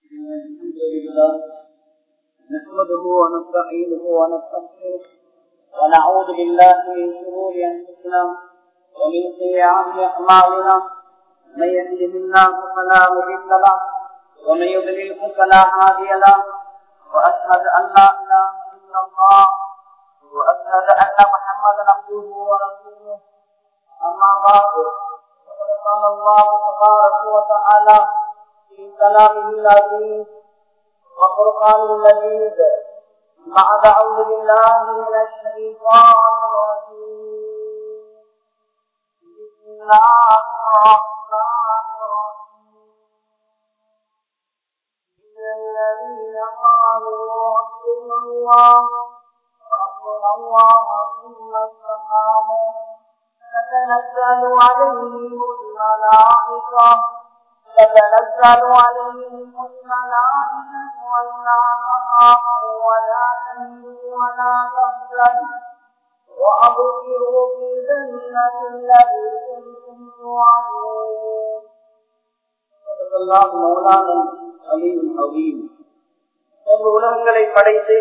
الحمد لله نحمده ونستعينه ونستغفره ونعوذ بالله من شرور انفسنا ومن سيئات اعمالنا من يهده الله فلا مضل له ومن يضلله فلا هادي له واشهد ان لا اله الا الله واشهد ان محمدا عبده ورسوله اما بعد فقد قال الله تبارك وتعالى في كلامه العزيز وفرقان المجيد بعد اعوذ بالله من الشيطان الرجيم بسم الله الرحمن الرحيم الذين قالوا ربنا الله ربنا الله ثم استقاموا تتنزل عليهم الملائكة تتنزل عليهم الملائكة ولا تخافوا ولا تهنوا ولا تحزنوا وأبصروا في الجنة التي كنتم توعدون صدق الله مولانا العلي العظيم மூன்று உலகங்களை படைத்து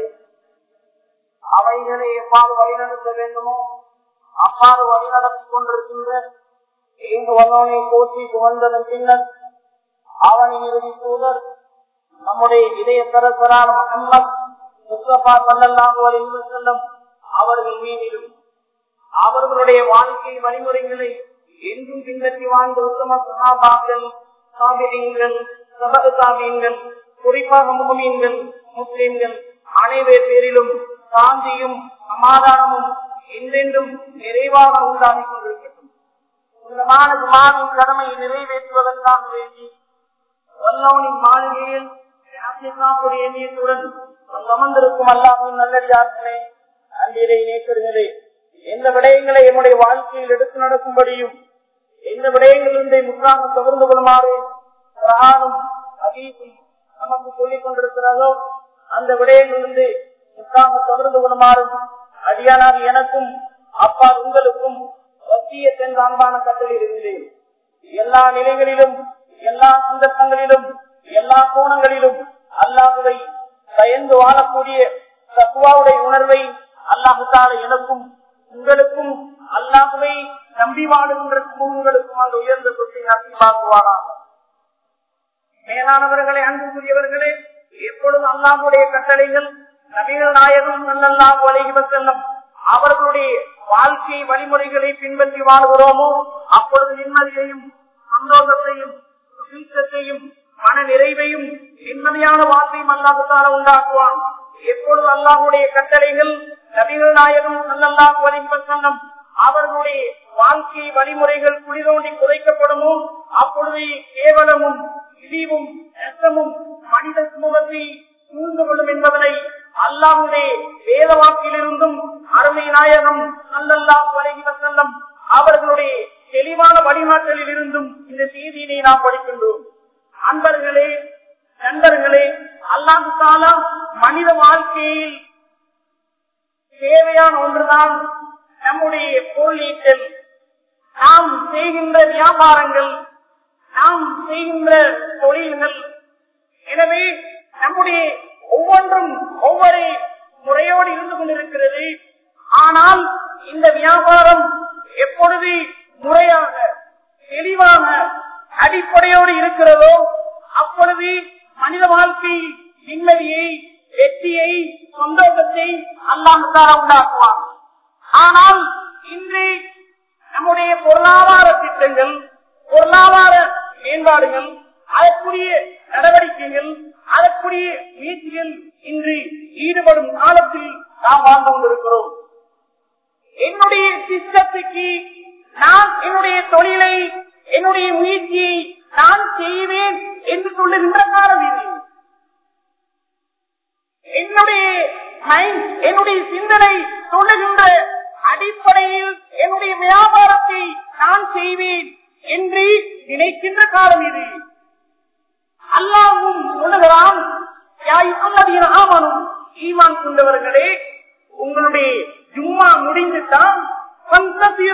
அவைகளை எவ்வாறு வழிநடத்த வேண்டுமோ அவ்வாறு வழிநடத்திக் கொண்டிருக்கின்ற இங்கு வந்தவனை போற்றி புகழ்ந்ததன் பின்னர் அவனின் இறுதி தூதர் நம்முடைய இதய தரசரான முகம்மது முஸ்தபா சல்லல்லாஹு அலைஹி வஸல்லம் அவர்கள் மீதிலும் அவர்களுடைய வாழ்க்கை வழிமுறைகளை என்றும் பின்பற்றி வாழ்ந்த உத்தம சகாபாக்கள் சாபியங்கள் சபக சாபியங்கள் குறிப்பாக முகமீன்கள் முஸ்லிம்கள் அனைவர் பேரிலும் சாந்தியும் சமாதானமும் என்றென்றும் நிறைவாக உண்டாகி கொண்டிருக்கட்டும் சொந்தமான ஜுமாவின் கடமையை நிறைவேற்றுவதற்காக வேண்டி வல்லவனின் மாளிகையில் எண்ணியத்துடன் அமர்ந்திருக்கும் அல்லாமல் நல்லடியார்களே அன்றிரை நேசர்களே எந்த விடயங்களை என்னுடைய வாழ்க்கையில் எடுத்து நடக்கும்படியும் எந்த விடயங்களிலிருந்தே முற்றாக தவிர்ந்து கொள்ளுமாறு பிரானும் அதீசும் நமக்கு சொல்லிக் கொண்டிருக்கிறதோ அந்த விடயங்களிலிருந்து முற்றாக தவிர்ந்து கொள்ளுமாறும் அடியானார் எனக்கும் அப்பா உங்களுக்கும் வசிய சென்ற அன்பான கட்டளை இருந்தேன் எல்லா நிலைகளிலும் எல்லா சந்தர்ப்பங்களிலும் எல்லா கோணங்களிலும் அல்லாஹுவை பயந்து வாழக்கூடிய தக்குவாவுடைய உணர்வை அல்லாஹுத்தால எனக்கும் உங்களுக்கும் அல்லாஹுவை நம்பி வாழுகின்ற உங்களுக்கும் அந்த உயர்ந்த சொத்தை நம்பிவாக்குவாராக மேலானவர்களே அன்புக்குரியவர்களே எப்பொழுதும் அல்லாஹுடைய கட்டளைகள் நபிகள் நாயகம் நல்லல்லாஹு அலைஹி வஸல்லம் அவர்களுடைய வாழ்க்கை வழிமுறைகளை பின்பற்றி வாழ்கிறோமோ அப்பொழுது நிம்மதியையும் சந்தோஷத்தையும் சுபீட்சத்தையும் மன நிறைவையும் நிம்மதியான வாழ்க்கையும் அல்லாஹால உண்டாக்குவான் எப்பொழுது அல்லாஹுடைய கட்டளைகள் நபிகள் நாயகம் நல்லல்லாஹு அலைஹி வஸல்லம் அவர்களுடைய வாழ்க்கை வழிமுறைகள் குளிதோண்டி குறைக்கப்படுமோ அப்பொழுது கேவலமும் இழிவும் நஷ்டமும் மனித சமூகத்தை சூழ்ந்து கொள்ளும் என்பதனை அல்லாஹுடைய வேத வாக்கிலிருந்தும் அருமை நாயகம் நல்லல்லாஹு அலைஹி வஸல்லம் அவர்களுடைய தெளிவான வழிமாற்றலில் இருந்தும் இந்த செய்தியினை நாம் படிக்கின்றோம் அன்பர்களே நண்பர்களே அல்லாஹு தாலா மனித வாழ்க்கையில் தேவையான ஒன்றுதான் நம்முடைய பொருளீட்டல் நாம் செய்கின்ற வியாபாரங்கள் நாம் செய்கின்ற தொழில்கள் எனவே நம்முடைய ஒவ்வொன்றும் ஒவ்வொரு முறையோடு இருந்து கொண்டிருக்கிறது ஆனால் இந்த வியாபாரம் எப்பொழுது முறையாக தெளிவாக அடிப்படையோடு இருக்கிறதோ அப்பொழுது மனித வாழ்க்கை நிம்மதியை வெற்றியை சந்தோஷத்தை அல்லாமத்தார உண்டாக்குவார் ஆனால் இன்று நம்முடைய பொருளாதார திட்டங்கள் பொருளாதார மேம்பாடுகள் அதற்குரிய நடவடிக்கைகள் அதற்குரிய முயற்சிகள் இன்று ஈடுபடும் காலத்தில் நாம் வாழ்ந்து கொண்டிருக்கிறோம் என்னுடைய சிஸ்டத்துக்கு நான் என்னுடைய தொழிலை என்னுடைய முயற்சியை நான் செய்வேன் என்று சொல்லுகின்ற காலம் இது என்னுடைய மைண்ட் என்னுடைய சிந்தனை சொல்லுகின்ற அடிப்படையில் என்னுடைய வியாபாரத்தை நான் செய்வேன் என்று நினைக்கின்ற காலம் இது அல்லாவும் சொல்லுகிறான் ஆமனும் ஈமான் கொண்டவர்களே உங்களுடைய ஜும்மா முடிந்துதான்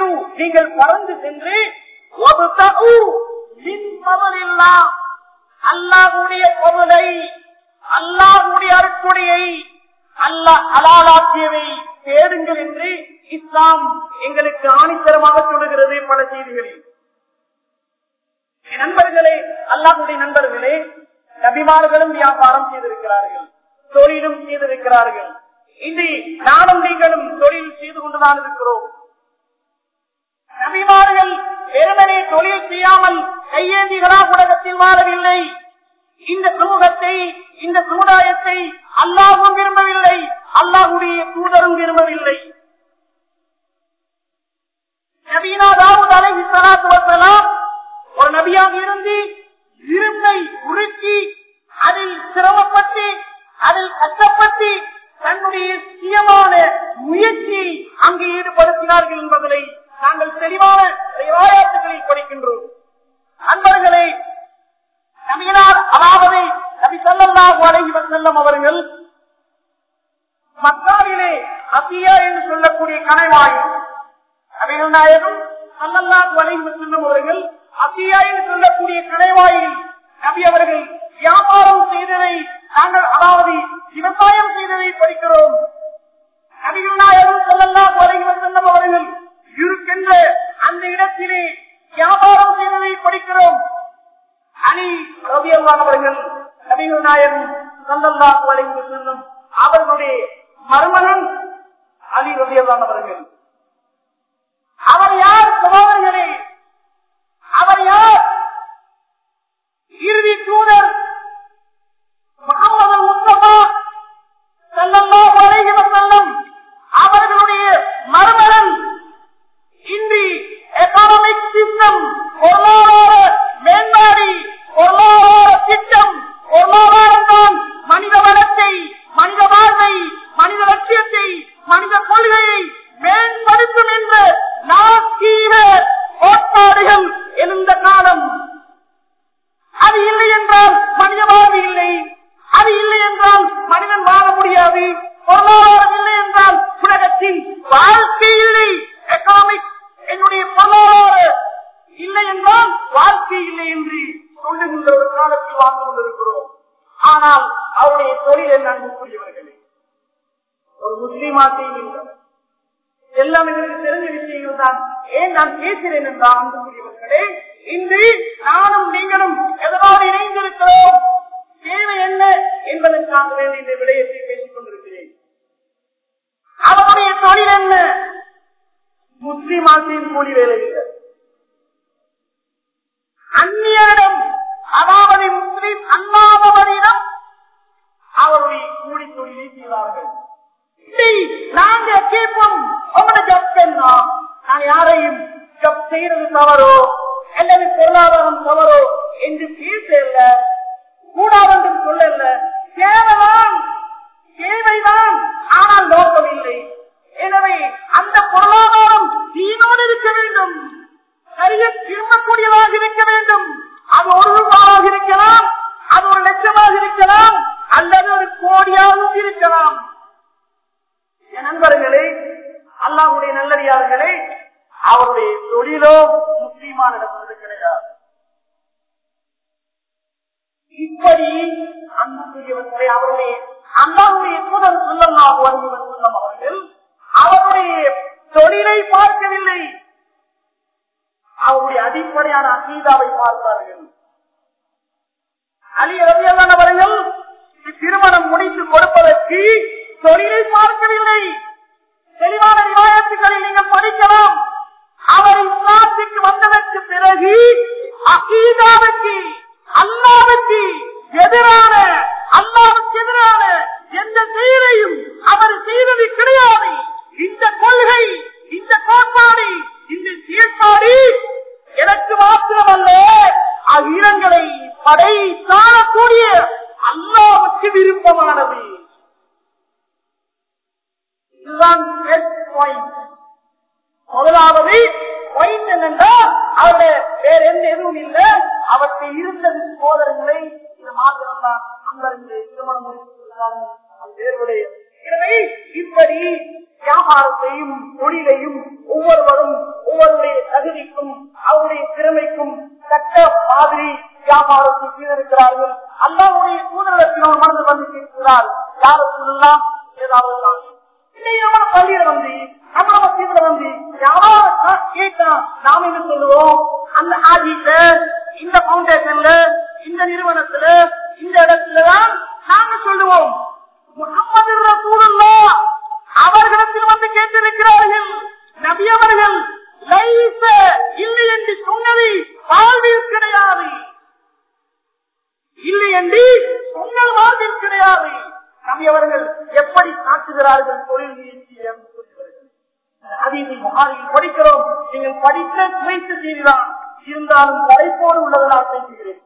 நீங்கள் பறந்து சென்று அல்லாஹுடைய பொருளை அல்லாஹுடைய அருட்கொடையை அல்லாஹ் அலாலாக்கியவை தேடுங்கள் என்று இஸ்லாம் எங்களுக்கு ஆணித்தரமாக சொல்லுகிறது பல செய்திகளில் என் நண்பர்களே அல்லாஹுடைய நண்பர்களே நபிமார்களும் வியாபாரம் செய்திருக்கிறார்கள் தொழிலும் செய்திருக்கிறார்கள் இன்று நானும் நீங்களும் தொழில் செய்து கொண்டுதான் இருக்கிறோம் நபிமார்கள் வெறுமனே தொழில் செய்யாமல் கையேந்திகளாக உலகத்தில் வாழவில்லை இந்த சமூகத்தை இந்த சமுதாயத்தை அல்லாஹும் விரும்பவில்லை அல்லாஹுடைய தூதரும் விரும்பவில்லை நபீனா தாவூத் அலைஹி ஸலாத்து வஸலாம் ஒரு நபியாக இருந்து இரும்பை உருக்கி அதில் சிரமப்பட்டு அதில் கஷ்டப்பட்டு தன்னுடைய சுயமான முயற்சியை அங்கு ஈடுபடுத்தினார்கள் என்பதை நாங்கள் தெளிவான விவாயத்துகளில் படிக்கின்றோம் அன்பர்களே நபியினார் அதாவது நபி ஸல்லல்லாஹு அலைஹி வஸல்லம் அவர்கள் மக்காவிலே அசியா என்று சொல்லக்கூடிய கனைவாயில் நபிகள் நாயகம் ஸல்லல்லாஹு அலைஹி வஸல்லம் அவர்கள் அசியா என்று சொல்லக்கூடிய கனைவாயில் நபி அவர்கள் வியாபாரம் செய்ததை நாங்கள் அதாவது விவசாயம் செய்ததை படிக்கிறோம் நபிகள் நாயகம் ஸல்லல்லாஹு அலைஹி வஸல்லம் அவர்கள் இருக்கின்ற அந்த இடத்திலே வியாபாரம் செய்ததை படிக்கிறோம் அலி ரபியல்லான் அவர்கள் நபிகள் நாயகம் ஸல்லல்லாஹு அலைஹி வஸல்லம் அவர்களுடைய மருமகன் அலி ரபியல்லான் அவர்கள் அவர் யார் சகோதரர்களே அவர் யார் இறுதி தூதர் முகமது முஸ்தபா ஸல்லல்லாஹு அலைஹி வஸல்லம் அவர்களுடைய மருமகன் இன்றி எக்கானமிக் சிஸ்டம் பொருளாதார மேம்பாடு பொருளாதார திட்டம் பொருளாதாரம் தான் மனித வளத்தை மனித வாழ்வை மனித லட்சியத்தை மனித கொள்கையை மேம்படுத்தும் என்ற நாசீக கோட்பாடுகள் எழுந்த காலம் அது இல்லை என்றால் மனித வாழ்வு இல்லை அது இல்லை என்றால் மனிதன் வாழ முடியாது பொருளாதாரம் இல்லை என்றால் உலகத்தில் வாழ்க்கை இல்லை எக்கனாமிக் என்னுடைய பொருளாதார இல்லை என்றால் வாழ்க்கை இல்லை என்று சொல்லுகின்ற ஒரு காலத்தில் வாழ்ந்து கொண்டிருக்கிறோம் ஆனால் அவருடைய தொழில் என்ன அன்புக்குரியவர்களே ஒரு முஸ்லீமா செய்கின்றனர் எல்லாம் எங்களுக்கு தெரிஞ்ச விஷயங்கள் தான் ஏன் நான் பேசுகிறேன் என்றால் அன்புக்குரியவர்களே இன்று நானும் நீங்களும் எதனோடு இணைந்திருக்கிறோம் தேவை என்ன என்பதற்காக வேண்டி இந்த விடயத்தை பேசிக் கொண்டிருக்கிறேன் அவருடைய தொழில் என்ன முஸ்லிம் ஆட்சியின் கூலி வேலை இல்லை அந்நியரிடம் அதாவது முஸ்லிம் அல்லாதவரிடம் அவருடைய கூலி தொழிலை செய்வார்கள் இல்லை, நாங்க கேட்போம் உங்களோட ஜப் என்ன நான் யாரையும் ஜப் செய்யறது தவறோ அல்லது பொருளாதாரம் தவறோ என்று பேசல கூடாதென்றும் சொல்லல தேவைதான் தேவைதான் ஆனால் நோக்கம் இல்லை எனவே அந்த பொருளாதாரம் தீனோடு இருக்க வேண்டும் சரிய திரும்பக்கூடியதாக இருக்க வேண்டும் அது ஒரு ரூபாயாக இருக்கலாம் அது ஒரு லட்சமாக இருக்கலாம் அல்லது ஒரு கோடியாகவும் இருக்கலாம் என் நண்பர்களே அல்லாஹுடைய நல்லடியார்களே அவருடைய தொழிலோ முஸ்லீமான நடப்பது கிடையாது இப்படி அன்புக்குரியவர்களை அவருடைய அல்லாஹுடைய தூதர் சொல்லலாம் வருகிறவர் சொல்லம் அவர்கள் அவருடைய தொழிலை பார்க்கவில்லை அவருடைய அடிப்படையான அசீதாவை பார்த்தார்கள் அலி ரவியல்லான் அவர்கள் திருமணம் முடித்து கொடுப்பதற்கு தொழிலை பார்க்கவில்லை தெளிவான விவாதத்துக்களை நீங்கள் படிக்கலாம் அவர் இஸ்லாத்துக்கு வந்ததற்கு பிறகு அகீதாவுக்கு அல்லாவுக்கு எதிரான அல்லாவுக்கு எதிரான எந்த செயலையும் அவர் செய்தது கிடையாது இந்த கொள்கை இந்த கோட்பாடு இந்த செயற்பாடு எனக்கு மாத்திரமல்ல அகிலங்களை படை காணக்கூடிய அல்லாவுக்கு விருப்பமானது இதுதான் first point. முதலாவது பாயிண்ட் என்னென்றால் அவருடைய வேற எந்த எதுவும் இல்லை அவருக்கு இருந்தது சோதரங்களை இது மாத்திரம்தான் அங்கிருந்து திருமணம் முடித்திருக்கிறார்கள் அது வேறுடைய எனவே இப்படி வியாபாரத்தையும் தொழிலையும் ஒவ்வொருவரும் ஒவ்வொருடைய தகுதிக்கும் அவருடைய திறமைக்கும் தக்க மாதிரி வியாபாரத்தை செய்திருக்கிறார்கள் ஆஜிட்ட இந்த பவுண்டேஷன்ல இந்த நிறுவனத்துல இந்த இடத்துலதான் நாங்க சொல்லுவோம் முகமது ரசூலுல்லா அவர்களிடத்தில் வந்து கேட்டிருக்கிறார்கள் நபி அவர்கள் லைச இல்லை என்று சொன்னது வாழ்வில் கிடையாது இல்லை என்று சொன்னது வாழ்வில் கிடையாது நபி அவர்கள் எப்படி காட்டுகிறார்கள் தொழில் முயற்சியை அதிகை மகாரில் படிக்கிறோம் நீங்கள் படித்த சுவைத்து செய்திதான் இருந்தாலும் தலைப்போடு உள்ளதை நான் பேசுகிறேன்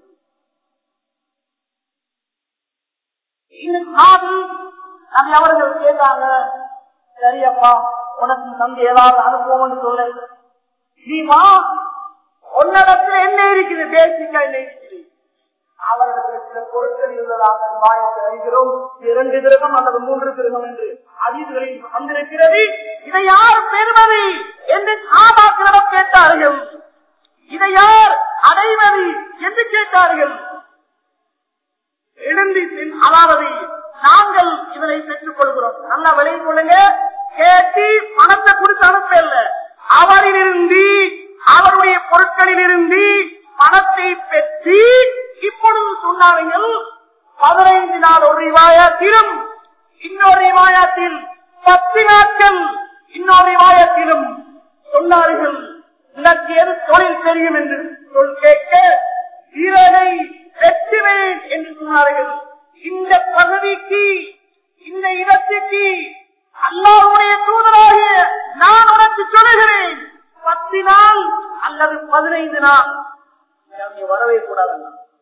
இன்னும் காது நபி அவர்கள் கேட்டாங்க சரியப்பா உனக்கு தந்து ஏதாவது அனுபவம்னு சொல்ல நீ வா உன்னிடத்துல என்ன இருக்குது பேசிக்கா என்ன இருக்குது அவர்களுக்கு சில பொருட்கள் இருந்ததாக வாயத்தை அறிகிறோம் இரண்டு கிரகம் அல்லது மூன்று கிரகம் என்று அதிகளில் வந்திருக்கிறது இதை யார் பெறுவது என்று சாபாக்களிடம் கேட்டார்கள் இதை யார் அடைவது என்று கேட்டார்கள் எழுந்தி பின் அதாவது நாங்கள் இதனை பெற்றுக் கொள்கிறோம் நல்லா விலை கொள்ளுங்க கேட்டு பணத்தை கொடுத்து அனுப்ப இல்ல அவரிலிருந்து அவருடைய பொருட்களிலிருந்து பணத்தை பெற்று இப்பொழுது சொன்னார்கள் பதினைந்து நாள் ஒரு ரிவாயத்திலும் இன்னொரு ரிவாயத்தில் பத்து நாட்கள் இன்னொரு ரிவாயத்திலும் சொன்னார்கள் எனக்கு எது தொழில் தெரியும் என்று சொல் கேட்க வீரனை வெற்றுவேன் என்று சொன்னார்கள் இந்த பகுதிக்கு இந்த இடத்துக்கு அல்லாவுடைய தூதராகிய நான் உனக்கு சொல்லுகிறேன் பத்து நாள் அல்லது பதினைந்து நாள் வரவே கூடாது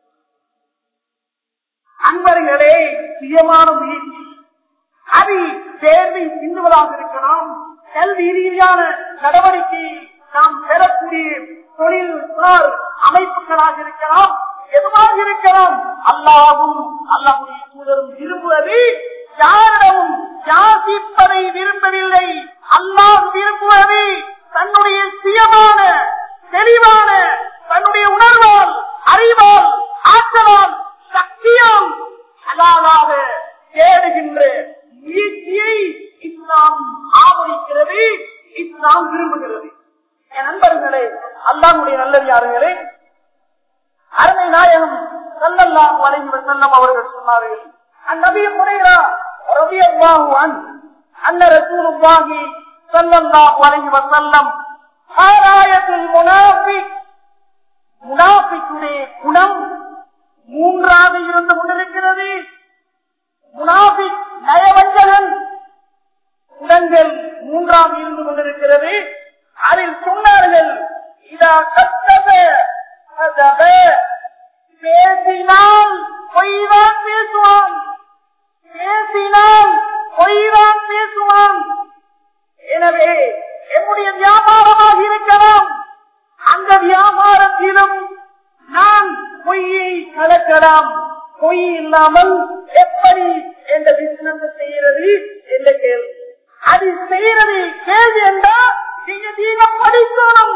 அன்பர்களே சுயமான முயற்சி அது தேர்வை சிந்துவதாக இருக்கலாம் கல்வி ரீதியான நடவடிக்கை நாம் பெறக்கூடிய தொழில் சார் அமைப்புகளாக இருக்கலாம் எதுவாக இருக்கலாம் அல்லாவும் அல்லாவுடைய தூதரும் விரும்புவது யாரிடமும் யாசிப்பதை விரும்பவில்லை அல்லாஹ் விரும்புவது தன்னுடைய சுயமான தெளிவான தன்னுடைய உணர்வால் அறிவால் ஆற்றலால் சக்தியால் அலாதாக தேடுகின்ற முயற்சியை இஸ்லாம் ஆதரிக்கிறது இஸ்லாம் விரும்புகிறது என் நண்பர்களே அல்லாமுடைய நல்லதார்களே அருமை நாயகம் சல்லல்லாஹு அலைஹி வஸல்லம் அவர்கள் சொன்னார்கள் அந்நபி ஹுரைரா ரலியல்லாஹு அன் அன்ன ரசூலுல்லாஹி ஸல்லல்லாஹு அலைஹி வஸல்லம் ஆராயத்துல் முனாஃபிக் முனாஃபிக்குடைய குணம் மூன்றாக இருந்து கொண்டிருக்கிறது முனாஃபிக் நயவஞ்சகன் குணங்கள் மூன்றாக இருந்து கொண்டிருக்கிறது அதில் சொன்னார்கள் இதா கத்தத அதப பேசினால் பொய்தான் பேசுவான் பேசினால் பொய்தான் பேசுவான் எனவே என்னுடைய வியாபாரமாக இருக்கலாம் அந்த வியாபாரத்திலும் நான் பொய்யை கலக்கலாம் பொய் இல்லாமல் எப்படி எந்த பிசினஸ் செய்யறது என்ற கேள்வி அது செய்யறது கேள்வி என்றால் நீங்க தீன படிக்கணும்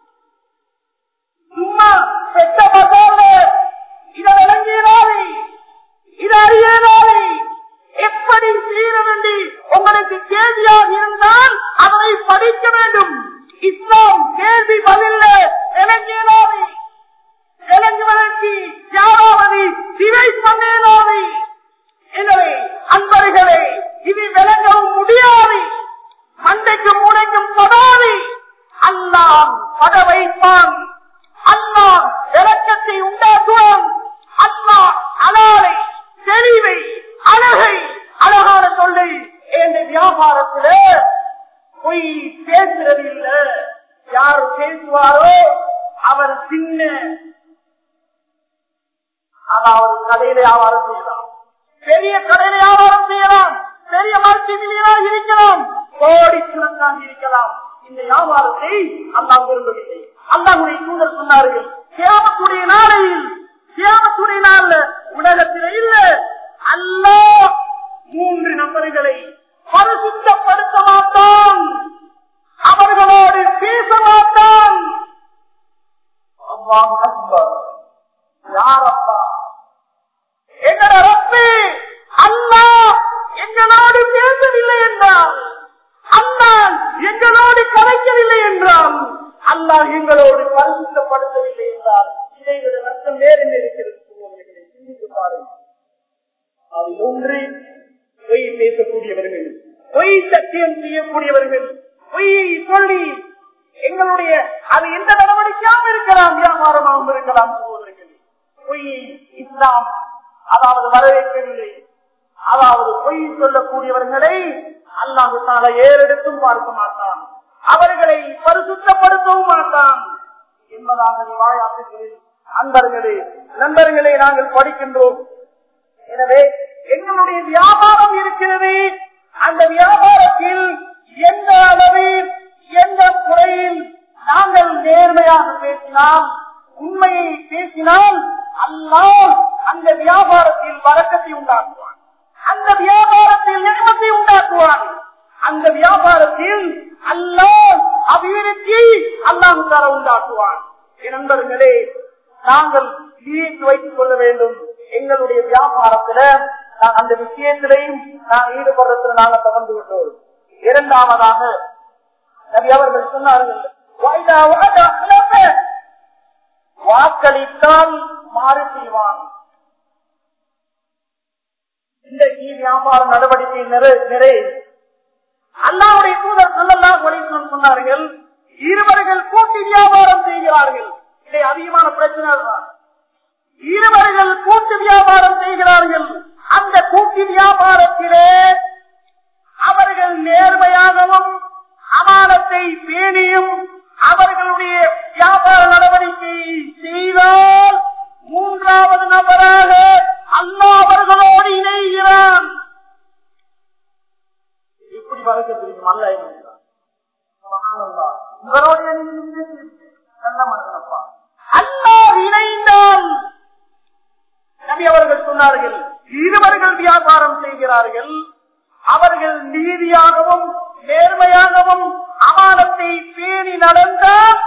சும்மா பெற்ற பசால இதை விளங்கியதாலே இதை அறியதாலே எப்படி செய்ய வேண்டி உங்களுக்கு கேள்வியாக இருந்தால் அதனை படிக்க வேண்டும் இஸ்லாம் கேள்வி பதில்ல விளங்கியதாலே விளங்குவதற்கு யாராவது சிறை பண்ணேனாவே எனவே அன்பர்களே இது விளங்கவும் முடியாது மண்டைக்கு மூளைக்கும் படாது அல்லாஹ் பட வைப்பான் அல்லாஹ் விளக்கத்தை உண்டாக்குவான் அல்லாஹ் அலாலை தெளிவை அழகை அழகான சொல்லை என்ற வியாபாரத்துல பொய் பேசுறது இல்ல யார் பேசுவாரோ அவர் சின்ன அதாவது கடையில வியாபாரம் செய்யலாம் பெரிய கடையில வியாபாரம் செய்யலாம் பெரிய மருத்துவ இருக்கலாம் கோடிக்கணக்காக இருக்கலாம் இந்த வியாபாரத்தை அல்லாஹ் விரும்பவில்லை அல்லாஹுடைய தூதர் சொன்னார்கள் சேமத்துடைய நாளையில் சேமத்துடைய நாள்ல உலகத்தில் இல்ல அல்லாஹ் மூன்று நபர்களை பரிசுத்தப்படுத்த மாட்டான் அவர்களோடு பேச மாட்டான் அல்லாஹ் அக்பர் யாரப்பா எங்களோட ரப்பு அல்லாஹ் எங்களோடு பேசவில்லை என்றால் அல்லாஹ் எங்களோடு கலைக்கவில்லை என்றால் அல்லாஹ் எங்களோடு பரிசுத்தப்படுத்த அலட்சியம் செய்யக்கூடியவர்கள் பொய்யை சொல்லி எங்களுடைய அது எந்த நடவடிக்கையாகவும் இருக்கலாம் வியாபாரமாகவும் இருக்கலாம் சகோதரர்களே பொய்யை இஸ்லாம் அதாவது வரவேற்கவில்லை அதாவது பொய் சொல்லக்கூடியவர்களை அல்லாஹு தால ஏறெடுத்தும் பார்க்க மாட்டான் அவர்களை பரிசுத்தப்படுத்தவும் மாட்டான் என்பதாக வாயாற்றுகளில் அன்பர்களே நண்பர்களே நாங்கள் படிக்கின்றோம் எனவே எங்களுடைய வியாபாரம் இருக்கிறது அந்த வியாபாரத்தில் எந்த அளவில் எந்த முறையில் நாங்கள் நேர்மையாக பேசினால் உண்மையை பேசினால் அல்லாஹ் அந்த வியாபாரத்தில் வழக்கத்தை உண்டாக்குவான் அந்த வியாபாரத்தில் நியமத்தை உண்டாக்குவான் அந்த வியாபாரத்தில் அல்லாஹ் அபிவிருத்தி அல்லாஹு தார உண்டாக்குவான் என் நண்பர்களே நாங்கள் விழித்து வைத்துக் கொள்ள வேண்டும் எங்களுடைய வியாபாரத்துல நான் அந்த விஷயத்திலையும் நான் ஈடுபடுறதுல நாங்கள் தொடர்ந்து விட்டோம் இரண்டாவதாக நபி அவர்கள் சொன்னார்கள் "வைதா வஅத அஹ்லஃப", வாக்களித்தால் மாறு செய்வான் இன்றைக்கு வியாபார நடவடிக்கை நிறை நிறை அல்லாவுடைய தூதர் சொல்லலாம் வலிசன் சொன்னார்கள் இருவர்கள் கூட்டி வியாபாரம் செய்கிறார்கள் இதை அதிகமான பிரச்சனை தான் இருவர்கள் கூட்டு வியாபாரம் செய்கிறார்கள் அந்த கூட்டு வியாபாரத்திலே அவர்கள் நேர்மையாகவும் அமானத்தை பேணியும் அவர்களுடைய வியாபார நடவடிக்கையை செய்தால் மூன்றாவது நபராக அல்லா அவர்களோடு இணைகிறான் இப்படி வளர்க்க தெரியும் அல்ல இவரோடு நல்ல மனிதனப்பா அல்லா இணைந்தால் நபி அவர்கள் சொன்னார்கள் இருவர்கள் வியாபாரம் செய்கிறார்கள் அவர்கள் நீதியாகவும் நேர்மையாகவும் அமானத்தை பேணி நடந்தால்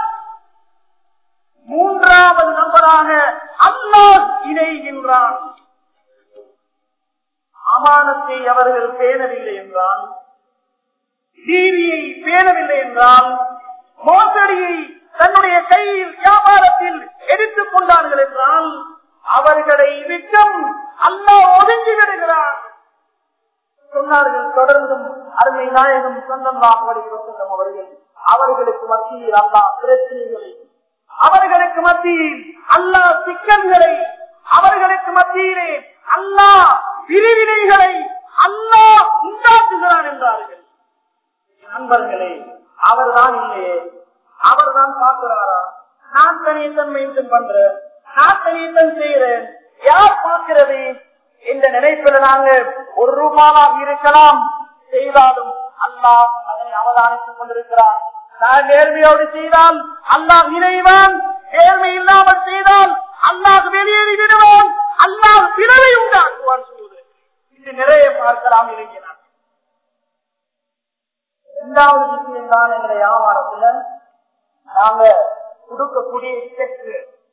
மூன்றாவது நபராக அல்லாஹ் இணைகின்றான் அமானத்தை அவர்கள் பேணவில்லை என்றால் நீதியை பேணவில்லை என்றால் மோசடியை தன்னுடைய கையில் வியாபாரத்தில் எடுத்துக் கொண்டார்கள் என்றால் அவர்களை விட்டும் அல்லாஹ் ஒதுங்கி விடுகிறான் சொன்னார்கள் தொடர்ந்தும் அருமை நாயகம் சொந்தம் செல்லும் அவர்கள் அவர்களுக்கு மத்தியில் அல்லாஹ் பிரச்சனைகளை அவர்களுக்கு மத்தியில் அல்லாஹ் சிக்கல்களை அவர்களுக்கு மத்தியிலே அல்லாஹ் பிரிவினைகளை அல்லாஹ் உண்டாக்குகிறான் என்றார்கள் நண்பர்களே அவர்தான் இல்லையே அவர்தான் பார்க்கிறாரா நான் தனியத்தன் மெயின்டைன் பண்றேன் நான் தனியத்தன் செய்யறேன் யார் பார்க்கிறது இந்த நினைப்பில் நாங்க ஒரு ரூபாவாக இருக்கலாம் செய்தாலும் அல்லாஹ் அதனை அவதானித்துக் கொண்டிருக்கிறார் நான் நேர்மையோடு செய்தால் அல்லாஹ் இணைவான் நேர்மை இல்லாமல் செய்தால் அல்லாஹ் வெளியேறி விடுவான் அல்லாஹ் பிறவை உண்டாக்குவான் சொல்வது இது நிறைய பார்க்கலாம் இறங்கினார் இரண்டாவது விஷயம் தான் எங்களுடைய வியாபாரத்துல நாங்க கொடுக்கக்கூடிய செக்கு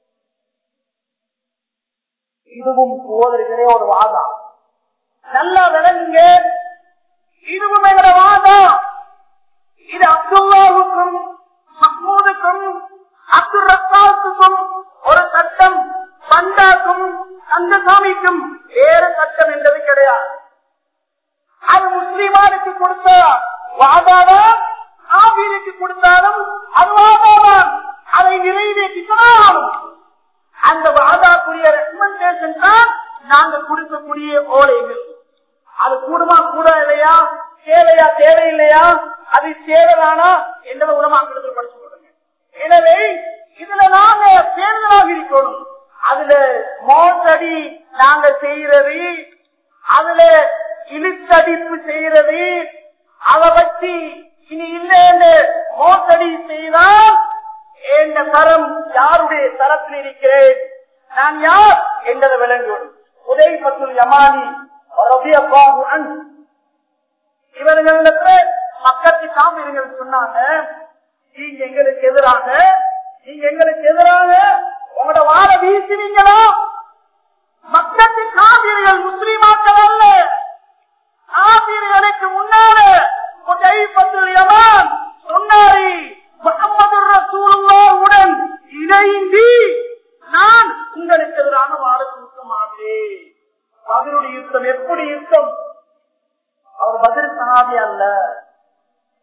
இதுவும் சோதரிகளே ஒரு வாதம் நல்லா விளங்குங்க இதுவும் எங்களோட வாதம் இது அப்துல்லாவுக்கும் மஹ்மூதுக்கும் அப்துல் ரத்தாவுக்கும் ஒரு சட்டம் பண்டாக்கும் கந்தசாமிக்கும் வேறு சட்டம் என்பது கிடையாது அது முஸ்லிமானுக்கு கொடுத்த வாதாதான் ஆபீருக்கு கொடுத்தாலும் அது வாதாதான் அதை நிறைவேற்றினாலும் அந்த வாதாக்குரிய ரெக்கமெண்டேஷன் தான் நாங்க கொடுக்கக்கூடிய ஓலைகள் அது கூடுமா கூட இல்லையா தேவையா தேவையில்லையா அது தேவைதானா என்பதை உலமாக்கிறது படிச்சு கொடுங்க எனவே இதுல நாங்க தேர்தலாக இருக்கணும் அதுல மோசடி நாங்க செய்யறது அதுல இழுத்தடிப்பு செய்யறது அதை வச்சு இனி இல்லைன்னு மோசடி செய்தால் என்ற தரம் யாருடைய தரத்தில் இருக்கிறேன் நான் யார் என்பதை விளங்கும் உதய பத்துல் யமானி ரபியப்பாகுடன் இவர்களிடத்துல மக்களுக்கு காமிர்கள் சொன்னாங்க நீங்க எங்களுக்கு எதிராக நீங்க எங்களுக்கு எதிராக உங்களோட வாழ வீசினீங்களா மக்களுக்கு காவிர்கள் முஸ்லீமாக்கள் அல்ல காவிர்களுக்கு முன்னால உதய பத்துல் யமான் சொன்னாரி முகமது ரசூலுல்லாவுடன் இணைந்து நான் உங்களுக்கு எதிரான வாழ சுத்தமாகவே பதிலுடைய யுத்தம் எப்படி யுத்தம் அவர் பதில் சனாதி அல்ல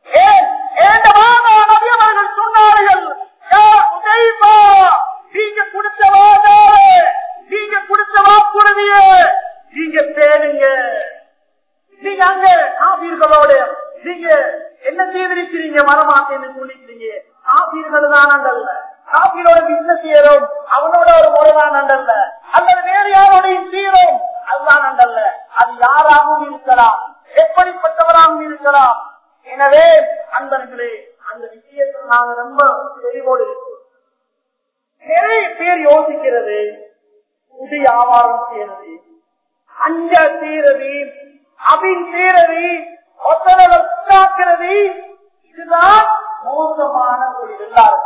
ஏன் ஏண்ட வாதா நபி அவர்கள் சொன்னார்கள் யா உதைபா, நீங்க கொடுத்த வாதாவே நீங்க கொடுத்த வாக்குறுதிய நீங்க தேடுங்க நீங்க அங்க காபீர்களோட நீங்க என்ன செய்திருக்கிறீங்க வரமாட்டேன்னு சொல்லிக்கிறீங்க காபீர்கள் தான் அல்ல காபீரோட பிசினஸ் செய்யறோம் அவனோட ஒரு முறைதான் அல்ல அல்லது வேறு யாரோடையும் செய்யறோம் அதுதான் அல்ல அது யாராகவும் இருக்கலாம் எப்படிப்பட்டவராகவும் இருக்கலாம் எனவே அன்பர்களே அந்த விஷயத்தில் நாங்கள் ரொம்ப தெளிவோடு இருக்கிறோம் நிறைய பேர் யோசிக்கிறது புது வியாபாரம் செய்யறது அஞ்ச செய்யறது அபின் செய்யறது ஒத்தனை உண்டாக்குறது இதுதான் மோசமான ஒரு எல்லாரும்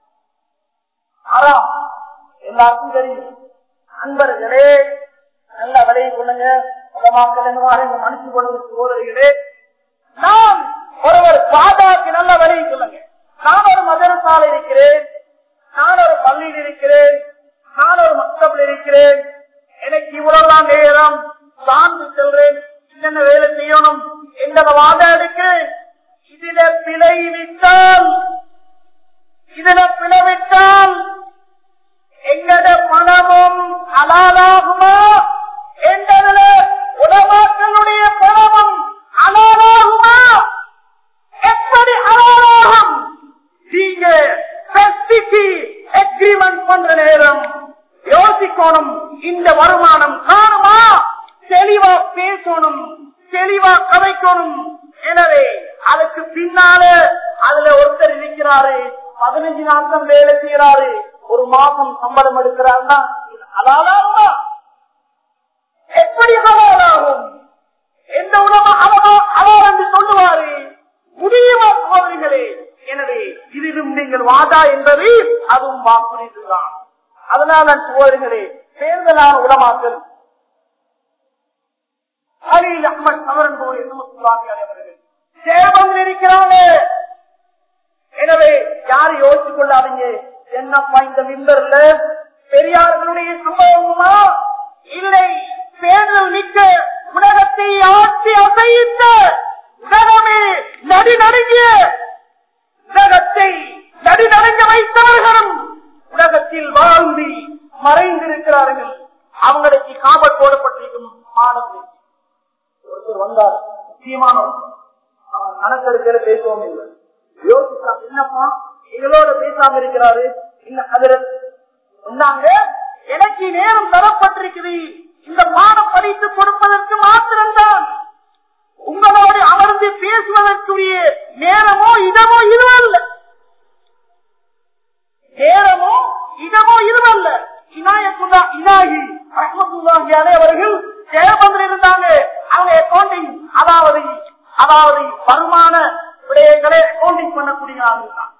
ஆறாம் எல்லாருக்கும் தெரியும் நண்பர்களே நல்ல விலையை கொள்ளுங்க உலமாக்கள் என்ன மனுஷு கொண்டு சோதரிகளே நான் ஒருவர் சாதாக்கு நல்ல விலையை சொல்லுங்க நான் ஒரு மதரசால இருக்கிறேன் நான் ஒரு பள்ளியில் இருக்கிறேன் நான் ஒரு மக்தபில் இருக்கிறேன் எனக்கு இவ்வளவுதான் நேரம் சார்ந்து செல்றேன் என்னென்ன வேலை செய்யணும் எங்களை வாத எடுக்கிறேன் இதுல பிழை விட்டால் இதுல பிளவிட்டால் எங்கட பணமும் அலாலாகுமா என்றதுல உலமாக்களுடைய பணமும் அலாலாகுமா எப்படி அலாலாகும் நீங்க எக்ரிமெண்ட் பண்ற நேரம் யோசிக்கணும் இந்த வருமானம் காணுமா தெளிவா பேசணும் தெளிவா கதைக்கணும் எனவே அதுக்கு பின்னால அதுல ஒருத்தர் இருக்கிறாரு பதினஞ்சு நாட்கள் வேலை செய்யறாரு ஒரு மாசம் சம்பளம் எடுக்கிறாருன்னா இது ஹலாலாகுமா எப்படி ஹலாலாகும் எந்த உணவு ஹலா ஹலால் என்று சொல்லுவாரு முடியுமா சோதரிகளே எனவே இதிலும் நீங்கள் வாதா என்பது அதுவும் வாக்குறுதிதான் அதனால சோதரிகளே தேர்தலான உலமாக்கல் அலில் அஹமத் சமரன் போல் என்ன சொல்றாங்க அவர்கள் சேவம் இருக்கிறாங்க எனவே யாரும் யோசிச்சு கொள்ளாதீங்க என்னப்பா இந்த மிம்பர்ல பெரியார்களுடைய சம்பவமா இல்லை தேர்தல் நிற்க உலகத்தை ஆட்சி அசைத்த உலகமே நடி நடுங்கிய உலகத்தை நடி நடுங்க வைத்தவர்களும் உலகத்தில் வாழ்ந்து மறைந்திருக்கிறார்கள் அவங்களுக்கு காவல் போடப்பட்டிருக்கும் மாணவர்கள் ஒருத்தர் வந்தார் முக்கியமானவர் அவன் கணக்கெடுக்கல பேசவும் இல்லை யோசிச்சா என்னப்பா எங்களோட பேசாம இருக்கிறாரு என்ன அதுல சொன்னாங்க எனக்கு நேரம் தரப்பட்டிருக்குது இந்த பாடம் படித்து கொடுப்பதற்கு மாத்திரம்தான் உங்களோடு அமர்ந்து பேசுவதற்குரிய நேரமோ இடமோ இதுவல்ல நேரமோ இடமோ இதுவல்ல இனாயத்துல்லா இனாகி ரஹமத்துல்லாஹி அலைஹி அவர்கள் ஜெயபந்தில் இருந்தாங்க அவங்க அக்கௌண்டிங் அதாவது அதாவது வருமான விடயங்களை அக்கௌண்டிங் பண்ணக்கூடிய ஆளுங்க தான்.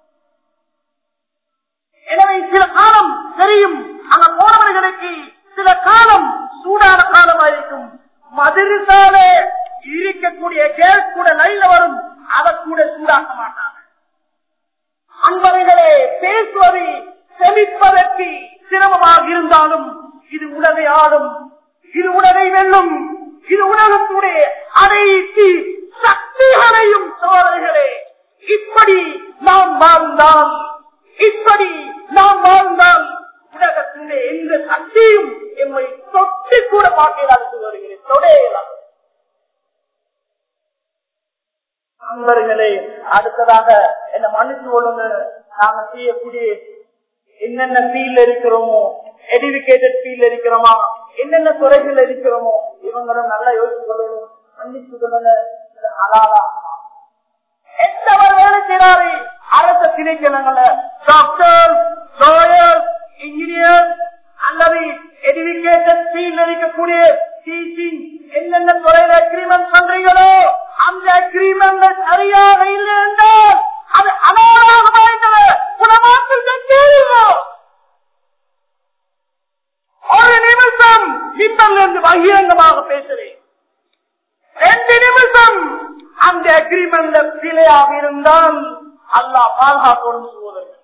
எனவே சில காலம் தெரியும் அங்க போனவர்களுக்கு சில காலம் சூடான காலமா இருக்கும் மதுரசால இருக்கக்கூடிய கேஸ் கூட லைன்ல வரும் அதை கூட சூடாக்க மாட்டாங்க அன்பர்களே பேசுவது செமிப்பதற்கு சிரமமாக இருந்தாலும் இது உலகை ஆடும் இது உலகை வெல்லும் இது உலகத்துடைய அனைத்து சக்திகளையும் சோதனைகளே இப்படி நாம் வாழ்ந்தால் இப்படி நாம் வாழ்ந்தால் உலகத்திலே எந்த சக்தியும் எம்மை தொட்டு கூட பார்க்கலாம் என்று வருகிறேன் தொடையலாம் நண்பர்களே அடுத்ததாக என்ன மன்னிச்சு கொள்ளுங்க நாங்க செய்யக்கூடிய என்னென்ன ஃபீல்ட் இருக்கிறோமோ எடிவிகேட்டட் ஃபீல்ட் இருக்கிறோமா என்னென்ன துறைகள் இருக்கிறோமோ இவங்களும் நல்லா யோசிச்சு கொள்ளணும் மன்னிச்சு கொள்ளுங்க இது ஹலாலாகுமா எந்தவர் வேலை செய்யறாரு அரச திணைக்களங்கள டாக்டர் லாயர் இன்ஜினியர் அல்லது எஜுகேஷன் ஃபீல்ட் இருக்கக்கூடிய டீச்சிங் என்னென்ன துறையில அக்ரிமெண்ட் பண்றீங்களோ அந்த அக்ரிமெண்ட் சரியாக இல்லை என்றால் அது அனாராகமா என்பது குணமாக்கல் கேளுங்க ஒரு நிமிஷம் மிம்பர்ல இருந்து பகிரங்கமாக பேசுறேன் ரெண்டு நிமிஷம் அந்த அக்ரிமெண்ட் பிழையாக இருந்தால் அல்லாஹ் பாதுகாக்கணும் சொல்வதற்கு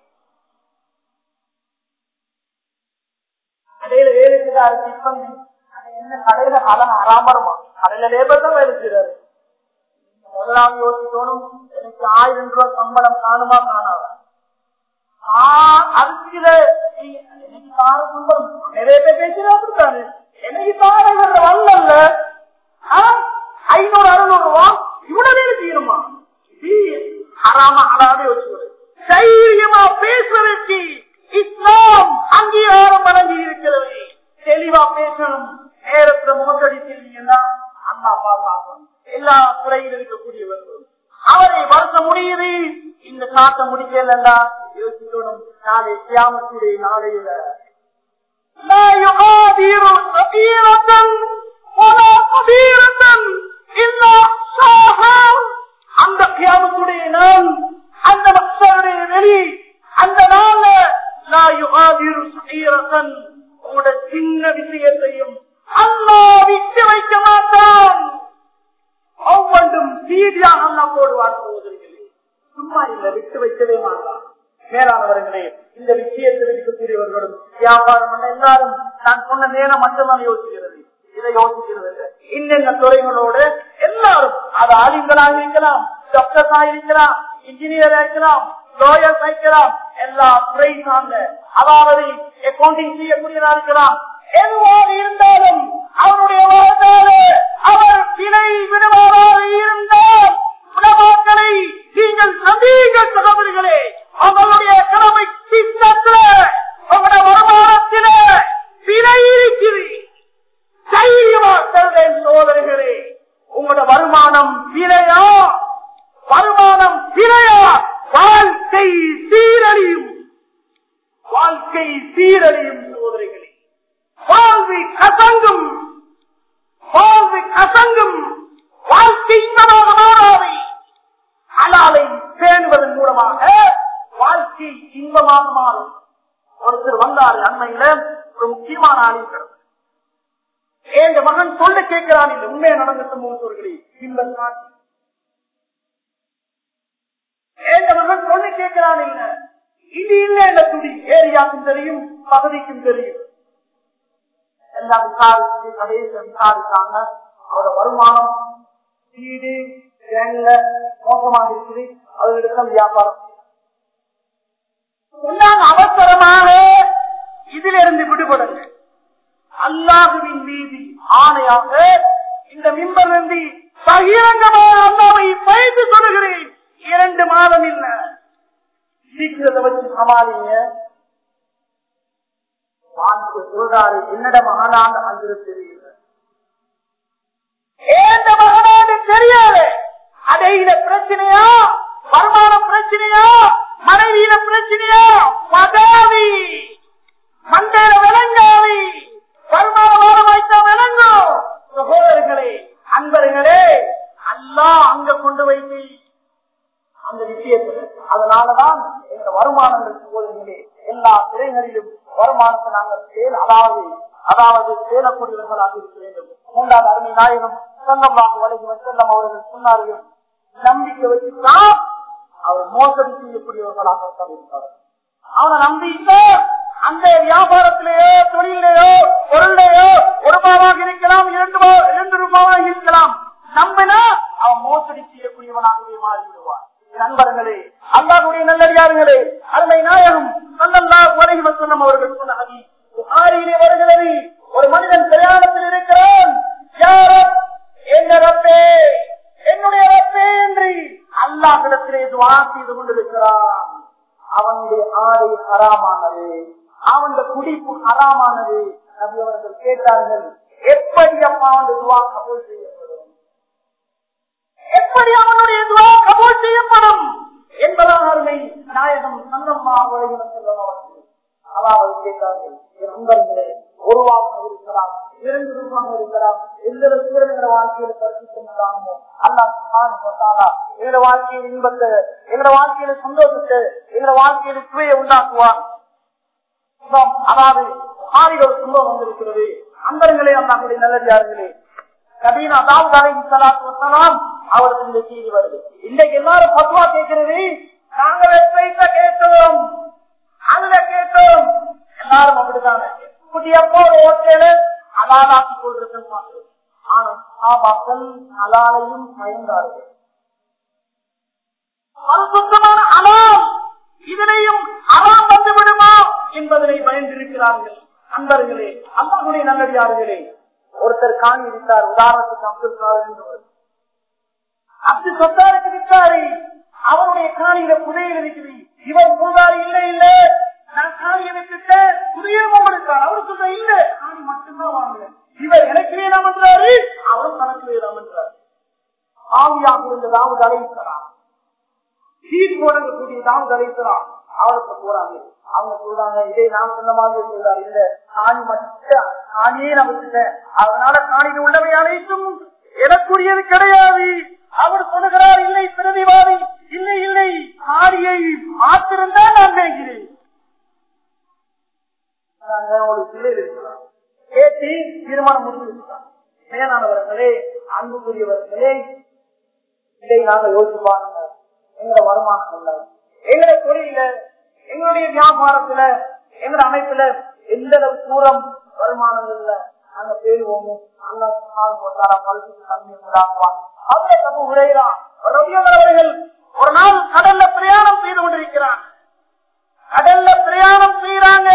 கடையில வேலை செய்தாரு சிப்பந்தி அது என்ன கடையில கடன் அறாமருமா கடையில லேபர் தான் வேலை செய்யறாரு முதலாவது யோசிக்கணும் எனக்கு ஆயிரம் ரூபாய் சம்பளம் காணுமா காணாதா அதுக்கு எனக்கு தார சம்பளம் நிறைய பேர் பேசுறாரு எனக்கு தார வல்லல்ல ஐநூறு அறுநூறு ரூபா இவ்வளவு நேரம் செய்யணுமா ஹராமா ஹராமே வச்சுக்கிறது தைரியமா பேசுவதற்கு இஸ்லாம் அங்கீகாரம் வழங்கி இருக்கிறது தெளிவா பேசணும் நேரத்துல மோசடி செய்வீங்கன்னா அண்ணா பாதுகாக்கணும் எல்லா துறையில் இருக்கக்கூடியவர்களும் அவரை வருஷ முடியுது இந்த காட்ட முடிக்கலண்டா யோசிக்கணும் நாளை கியாமத்துடைய நாளையில لا يغادر صغيرة ولا كبيرة إلا أحصاها அந்த கியாமத்துடைய நாள் அந்த மக்களுடைய வெளி அந்த நாள்ல நான் யுகாதிரு சகீரசன் உங்களோட சின்ன விஷயத்தையும் அல்லா விட்டு வைக்க மாட்டான் ஒவ்வொன்றும் சீதியாக அல்லா போடுவார் சகோதரிகளே சும்மா இல்ல விட்டு வைக்கவே மாட்டான் மேலானவர்களே இந்த விஷயத்தில் இருக்கக்கூடியவர்களும் வியாபாரம் பண்ண எல்லாரும் நான் சொன்ன நேரம் மட்டும்தான் யோசிக்கிறது இதை யோசிக்கிறது இன்னென்ன துறைகளோடு எல்லாரும் அது ஆலிம்களாக இருக்கலாம் டாக்டர்ஸாக இருக்கலாம் இன்ஜினியர் இருக்கலாம் லாயர்ஸ் இருக்கலாம் எல்லா துறை சார்ந்த அதாவது அக்கௌண்டிங் செய்யக்கூடியதா இருக்கலாம் எவ்வாறு இருந்தாலும் அவருடைய வாழ்நாளே அவர் பிழை விடுவாராக இருந்தால் உணவாக்களை நீங்கள் சந்தீங்கள் சகோதரிகளே அவங்களுடைய கடமை திட்டத்தில் அவருடைய வருமானத்திலே பிழை இருக்கிறது தைரியமா சொல்றேன் சோதரிகளே உங்களோட வருமானம் பிழையா வருமானம் பிழையா வாழ்க்கை சீரழியும் வாழ்க்கை சீரழியும் சோதரிகளே வாழ்வி கசங்கும் வாழ்வி கசங்கும் வாழ்க்கை இன்பமாக மாறாது ஹலாலை பேணுவதன் மூலமாக வாழ்க்கை இன்பமாக மாறும் ஒருத்தர் வந்தார் அண்மையில ஒரு முக்கியமான ஆளுங்கிறது ஏழு மகன் சொல்ல கேட்கிறான் இந்த உண்மையை நடந்த சம்பவத்தோர்களே இந்த நாட்டு ஏழு மகன் சொல்ல கேட்கிறான் இல்ல இது இல்ல என்ற துடி ஏரியாக்கும் தெரியும் பகுதிக்கும் தெரியும் எல்லாம் விசாரிச்சு கடைசி விசாரிச்சாங்க அவரோட வருமானம் வீடு வேன்ல மோசமாக இருக்குது அவர்களிடம் வியாபாரம் சொன்னாங்க அவசரமாக இதிலிருந்து விடுபடுங்க அல்லாஹுவின் மீது ஆணையாக இந்த மிம்பரிலிருந்து பகிரங்கமான அல்லாவை பயந்து சொல்லுகிறேன் இரண்டு மாதம் இல்ல சீக்கிரத்தை வச்சு சமாளிங்க சொல்றாரு என்னிட மகனான அன்று தெரியல ஏந்த மகனான தெரியாது அடையில பிரச்சனையா வருமானம் பிரச்சனையா மனைவியில பிரச்சனையா பதாவி மண்டையில விளங்காவி வருமானம் வைத்த விளங்கும் சகோதரர்களே அன்பர்களே அல்லா அங்க கொண்டு வைத்து அந்த விஷயத்துல அதனாலதான் எங்க வருமானங்கள் சகோதரர்களே எல்லா துறைகளிலும் வருமானத்தை நாங்கள் செயல் அதாவது அதாவது செயலக்கூடியவர்களாக இருக்க வேண்டும் மூன்றாவது அருமை நாயகம் சொந்தமாக வலைகள் செல்லம் அவர்கள் சொன்னார்கள் நம்பிக்கை வச்சுதான் அவர் மோசடி செய்யக்கூடியவர்களாக இருப்பார் அவனை நம்பிக்க அந்த வியாபாரத்திலேயோ தொழிலையோ பொருளையோ ஒரு ரூபாவாக இருக்கலாம் இரண்டு இரண்டு ரூபாவாக இருக்கலாம் நம்பினா அவன் மோசடி செய்யக்கூடியவனாகவே மாறிவிடுவார் நண்பர்களே அல்லாஹுடைய நல்லடியார்களே அருமை நாயகம் சொல்லல்லா உலகி வசனம் அவர்கள் சொன்ன ஹதீஸ் புகாரியிலே வருகிறது ஒரு மனிதன் பிரயாணத்தில் இருக்கிறான் யார் என்ற ரப்பே என்னுடைய ரப்பே என்று அல்லாஹிடத்திலே துவா செய்து கொண்டிருக்கிறான் அவனுடைய ஆடை ஹராமானது அவனுடைய குடிப்பு ஹராமானது நபி அவர்கள் கேட்டார்கள் எப்படி அப்பா அவனுடைய துவா கபூல் செய்யப்படும் எப்படி அவனுடைய துவா கபூல் செய்யப்படும் என்பதால் அருமை நாயகம் சந்தம்மா உலகினம் செல்லவர்கள் அதாவது கேட்டார்கள் என் நண்பர்களே ஒரு வாரம் இருக்கலாம் இரண்டு ரூபாய் இருக்கலாம் எந்த எங்களோட வாழ்க்கையில கருத்து அல்லா எங்களோட வாழ்க்கையில் இன்பத்தை எங்களோட வாழ்க்கையில சந்தோஷத்தை எங்களோட வாழ்க்கையில சுவையை உண்டாக்குவார் அதாவது ஆறில் ஒரு துன்பம் வந்திருக்கிறது அன்பர்களே அல்லாஹுடைய நல்லதார்களே கபீன் அதாவது அலைஹி ஸலாத்து வஸலாம் அவருக்கு இந்த செய்தி வருது இன்னைக்கு எல்லாரும் பத்வா கேட்கிறது நாங்க வெப்சைட்ல கேட்டோம் அதுல கேட்டோம் எல்லாரும் அப்படித்தானே புதியப்போ ஓட்டேல அலாலாக்கி கொண்டிருக்கேன் ஆனா சாபாக்கள் அலாலையும் பயந்தார்கள் பரிசுத்தமான அலாம் இதனையும் அலாம் வந்து விடுமா என்பதனை பயந்திருக்கிறார்கள் அன்பர்களே அல்லாஹுடைய நல்லடியார்களே ஒருத்தர் காணி விட்டார் உதாரணத்துக்கு அப்துல் காதர் என்பவர் அப்துல் சொத்தாருக்கு விட்டாரு அவருடைய காணியில புதையல் இருக்குது இவர் சொல்றாரு இல்ல இல்ல நான் காணியை விட்டுட்டேன் புதையல் கொடுத்தார் அவர் சொல்ற இல்ல காணி மட்டும்தான் வாங்குறேன் இவர் எனக்கு வேணாம் என்றாரு அவரும் தனக்கு வேணாம் என்றார் ஆவியாக இருந்த தாவூத் அழைக்கிறார் சீர் போடக்கூடிய தாவூத் அழைக்கிறார் அவருக்கு போறாங்க அவங்க சொல்றாங்க இதை நான் சொன்ன மாதிரி சொல்றாரு இல்ல காணி மட்டும் காணியே நான் விட்டுட்டேன் அதனால காணியில் உள்ளவை அனைத்தும் எனக்குரியது கிடையாது அவர் சொல்லுகிறார் இல்லை பிரதிவாதி இல்லை இல்லை காணியை மாத்திருந்தான் நான் நினைக்கிறேன் ஒரு பிள்ளை இருக்கிறார் கேட்டு தீர்மானம் முடிவு இருக்கிறார் மேலானவர்களே அன்புக்குரியவர்களே இதை நாங்கள் யோசிச்சு பாருங்க எங்களோட வருமானம் இல்ல எங்களோட தொழில எங்களுடைய வியாபாரத்துல எங்களோட அமைப்புல எந்த அளவு தூரம் வருமானங்கள்ல நாங்க பேருவோமோ அல்லா போட்டாரா பழுத்து தண்ணி உண்டாக்குவான் அவரை நம்ம உரையிறான் அவர்கள் ஒரு நாள் கடல்ல பிரயாணம் செய்து கொண்டிருக்கிறான் கடல்ல பிரயாணம் செய்யறாங்க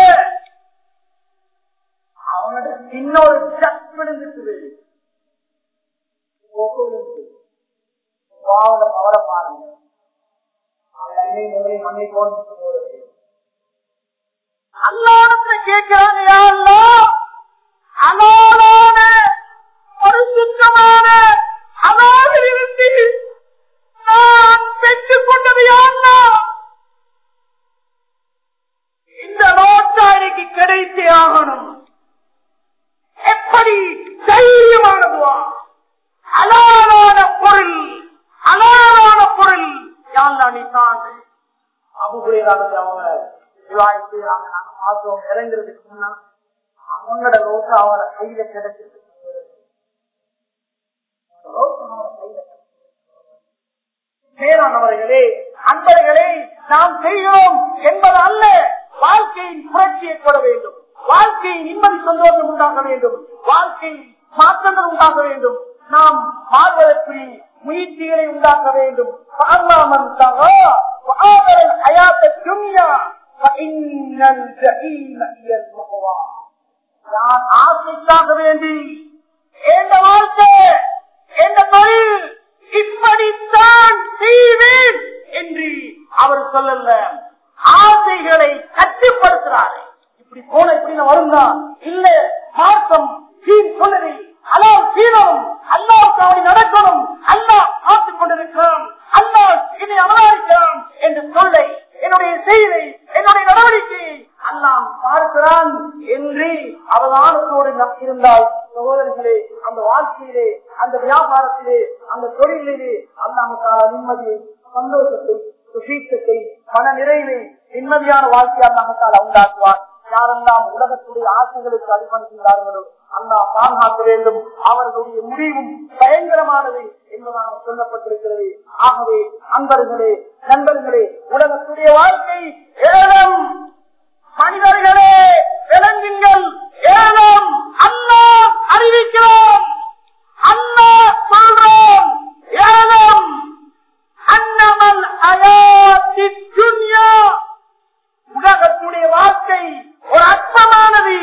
அவனோட இன்னொரு ஜக் விழுந்துட்டு அவரை பாருங்க மண்ணை போன்று அல்லாடத்தை கேட்கிறாங்க யாருலோ அலாலான பரிசுத்தமான அலாவிலிருந்து நான் பெற்றுக் கொண்டது யாருலோ இந்த நோட்டா எனக்கு கிடைத்தே ஆகணும் எப்படி தைரியமானதுவா அலாலான பொருள் அலாலான பொருள் யாழ்லா நீ தான் அபுகுறையாக அவங்க விவாதித்து அவங்க நாங்க பார்த்தோம் இறங்குறதுக்கு முன்னா அவங்களோட ரோசா அவங்களோட கையில கிடைச்சிருக்கு மேலானவர்களே அன்பர்களே நாம் செய்கிறோம் என்பது அல்ல வாழ்க்கையின் புரட்சி ஏற்பட வேண்டும் வாழ்க்கையின் நிம்மதி சந்தோஷம் உண்டாக வேண்டும் வாழ்க்கையில் மாற்றங்கள் உண்டாக வேண்டும் நாம் வாழ்வதற்கு முயற்சிகளை உண்டாக்க வேண்டும் பார்லாமன் நான் ஆசைக்காக வேண்டி எந்த வாழ்க்கை எந்த தொழில் இப்படித்தான் செய்வேன் என்று அவர் சொல்லல ஆசைகளை கட்டுப்படுத்துறாரு இப்படி போன இப்படி வருந்தா இல்ல மார்க்கம் சீன் சொன்னதை அல்லாஹ் சீனம் அல்லாஹ் அப்படி நடக்கணும் அல்லாஹ் காத்துக் கொண்டிருக்கிறான் அல்லாஹ் என்னை அவதாரிக்கிறான் என்று சொல்லை என்னுடைய செய்தி என்னுடைய நடவடிக்கை அல்லாம் பார்க்கிறான் என்று அவதானத்தோடு இருந்தால் சகோதரர்களே அந்த வாழ்க்கையிலே அந்த வியாபாரத்திலே அந்த தொழிலிலே அல்லாமக்கால நிம்மதியை சந்தோஷத்தை சுசீக்கத்தை மன நிறைவை நிம்மதியான வாழ்க்கையை அல்லாமக்கால உண்டாக்குவார் யாரெல்லாம் உலகத்துடைய ஆசைகளுக்கு அடிபணிக்கிறார்களோ அல்லா பாதுகாக்க வேண்டும் அவர்களுடைய முடிவும் பயங்கரமானது என்பதாக சொல்லப்பட்டிருக்கிறது ஆகவே அன்பர்களே நண்பர்களே உலகத்துடைய வாழ்க்கை ஏலம் மனிதர்களே விளங்குங்கள் ஏலம் அல்லா அறிவிக்கிறோம் அல்லா சொல்றோம் ஏலம் அன்னமல் அயாத்தி துன்யா உலகத்துடைய வாழ்க்கை ஒரு அற்பமானது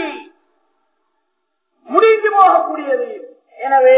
முடிந்து போகக்கூடியது எனவே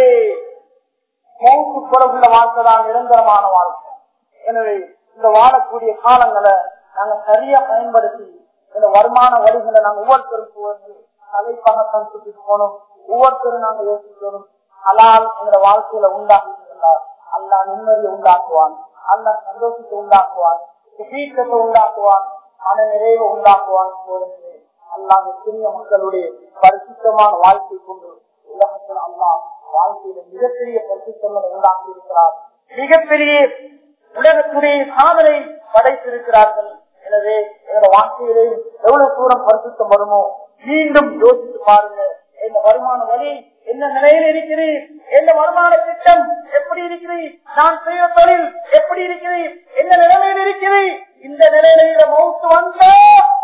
மௌத்து புறவுள்ள வாழ்க்கை தான் நிரந்தரமான வாழ்க்கை எனவே இந்த வாழக்கூடிய காலங்களை நாங்க சரியா பயன்படுத்தி இந்த வருமான வழிகளை நாங்க ஒவ்வொருத்தருக்கு வந்து தலைப்பாகத்தான் சுற்றிட்டு போனோம் ஒவ்வொருத்தரும் நாங்க யோசிக்கணும் அலால் எங்க வாழ்க்கையில உண்டாக்கிட்டு அல்லா நிம்மதியை உண்டாக்குவான் அல்லா சந்தோஷத்தை உண்டாக்குவான் சுபீக்கத்தை உண்டாக்குவான் மன நிறைவை உண்டாக்குவான் சோதனை அல்லாஹ் எத்தனைய மக்களுடைய பரிசுத்தமான வாழ்க்கை கொண்டு உலகத்தில் அல்லாஹ் வாழ்க்கையில மிகப்பெரிய பரிசுத்தங்களை உண்டாக்கி இருக்கிறார் மிகப்பெரிய உலகத்துடைய சாதனை படைத்திருக்கிறார்கள் எனவே எங்களோட வாழ்க்கையிலே எவ்வளவு தூரம் பரிசுத்தம் வருமோ மீண்டும் யோசித்து பாருங்க இந்த வருமான வழி என்ன நிலையில் இருக்கிறது என்ன வருமான திட்டம் எப்படி இருக்கிறது நான் செய்ய தொழில் எப்படி இருக்கிறது என்ன நிலைமையில் இருக்கிறது இந்த நிலையில மௌத்து வந்தா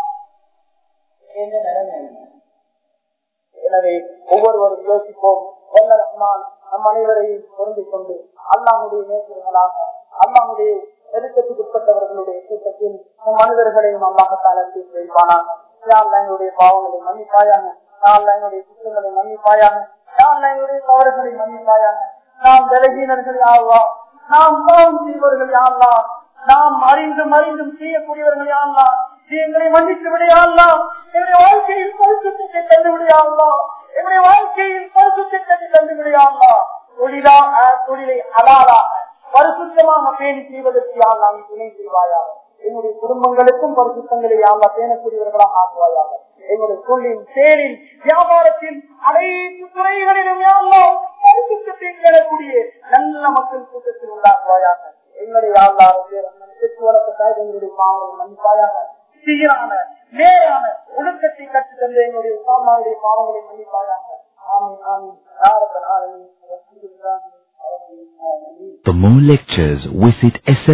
எந்த நிலைமை எனவே ஒவ்வொருவரும் யோசிப்போம் வல்ல ரஹ்மான் நம் அனைவரையும் பொருந்திக் கொண்டு அல்லாஹுடைய நேசர்களாக அல்லாஹுடைய நெருக்கத்துக்கு உட்பட்டவர்களுடைய கூட்டத்தில் நம் மனிதர்களையும் அல்லாஹத்தால தீர்த்து வைப்பானாக எங்களுடைய பாவங்களை மன்னிப்பாயாக யாழ்லா எங்களுடைய குற்றங்களை மன்னிப்பாயாக யாழ்லா எங்களுடைய தவறுகளை மன்னிப்பாயாக நாம் விலகினர்கள் யாழ்லா நாம் பாவம் செய்வர்கள் யாழ்லா நாம் அறிந்தும் அறிந்தும் செய்யக்கூடியவர்கள் யாழ்லா எங்களை மன்னித்து விடையாள்லா எங்களுடைய வாழ்க்கையில் பரிசுத்தை தந்து விடையாள்லா எங்களுடைய வாழ்க்கையில் பரிசுத்தை தந்து விடையாள்லா தொழிலா தொழிலை அலாலாக பரிசுத்தமாக பேணி செய்வதற்கு யார் நாம் துணை செய்வாயாக எங்களுடைய குடும்பங்களுக்கும் பரிசுத்தங்களை யாவா பேணக்கூடியவர்களாக ஆக்குவாயாக எங்களுடைய தொழில் சேரில் வியாபாரத்தில் அனைத்து துறைகளிலும் யாவா பரிசுத்தத்தை பெறக்கூடிய நல்ல மக்கள் கூட்டத்தில் உண்டாக்குவாயாக எங்களுடைய யாழ்லாருடைய எங்களுடைய பாவங்களை மன்னிப்பாயாக சீரான நேரான ஒழுக்கத்தை கற்று தந்த எங்களுடைய உசாமாவுடைய பாவங்களை மன்னிப்பாயாக ஆமீன் ஆமீன் யாரப்பன் ஆமீன் For more lectures, visit